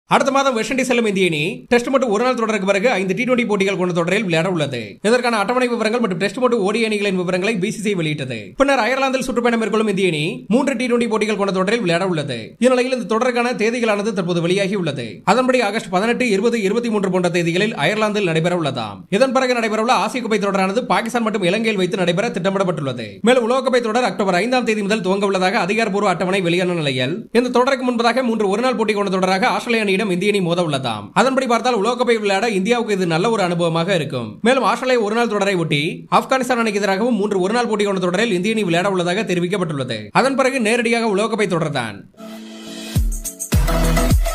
அடுத்த மாதம் west Indies செல்லும் இந்திய அணி டெஸ்ட் மற்றும் ஒரு நாள் தொடருக்கு பிறகு ஐந்து டி டுவெண்டி போட்டிகள் கொண்ட தொடரில் விளையாட உள்ளது இதற்கான அட்டவணை விவரங்கள் மற்றும் டெஸ்ட் மற்றும் ஓடி அணிகளின் விவரங்களை பிசிசி வெளியிட்டது பின்னர் அயர்லாந்தில் சுற்றுப்பயணம் மேற்கொள்ளும் இந்திய அணி மூன்று டி டுவெண்டி போட்டிகள் கொண்ட தொடரில் விளையாட உள்ளது இந்நிலையில் இந்த தொடருக்கான தேதிகளானது தற்போது வெளியாகி உள்ளது அதன்படி ஆகஸ்ட் பதினெட்டு இருபது இருபத்தி மூன்று போன்ற தேதிகளில் அயர்லாந்தில் நடைபெற உள்ளதாம் இதன் பிறகு நடைபெறவுள்ள ஆசிய கோப்பை தொடரானது பாகிஸ்தான் மற்றும் இலங்கையில் வைத்து நடைபெற திட்டமிடப்பட்டுள்ளது மேலும் உலகக்கோப்பை தொடர் அக்டோபர் ஐந்தாம் தேதி முதல் துவங்க உள்ளதாக அதிகாரப்பூர்வ அட்டவணை வெளியான நிலையில் இந்த தொடருக்கு முன்பதாக மூன்று ஒருநாள் போட்டி கொண்ட தொடராக ஆஸ்திரேலிய அணியிடம் இந்திய அணி மோத உள்ளதாம் அதன்படி பார்த்தால் உலகக்கோப்பை விளையாட இந்தியாவுக்கு இது நல்ல ஒரு அனுபவமாக இருக்கும் மேலும் ஆஸ்திரேலியா ஒருநாள் தொடரை ஒட்டி ஆப்கானிஸ்தான் அணிக்கு எதிராகவும் மூன்று ஒருநாள் போட்டி கொண்ட தொடரில் இந்திய அணி விளையாட உள்ளதாக தெரிவிக்கப்பட்டுள்ளது அதன் பிறகு நேரடியாக உலகக்கோப்பை தொடர்தான்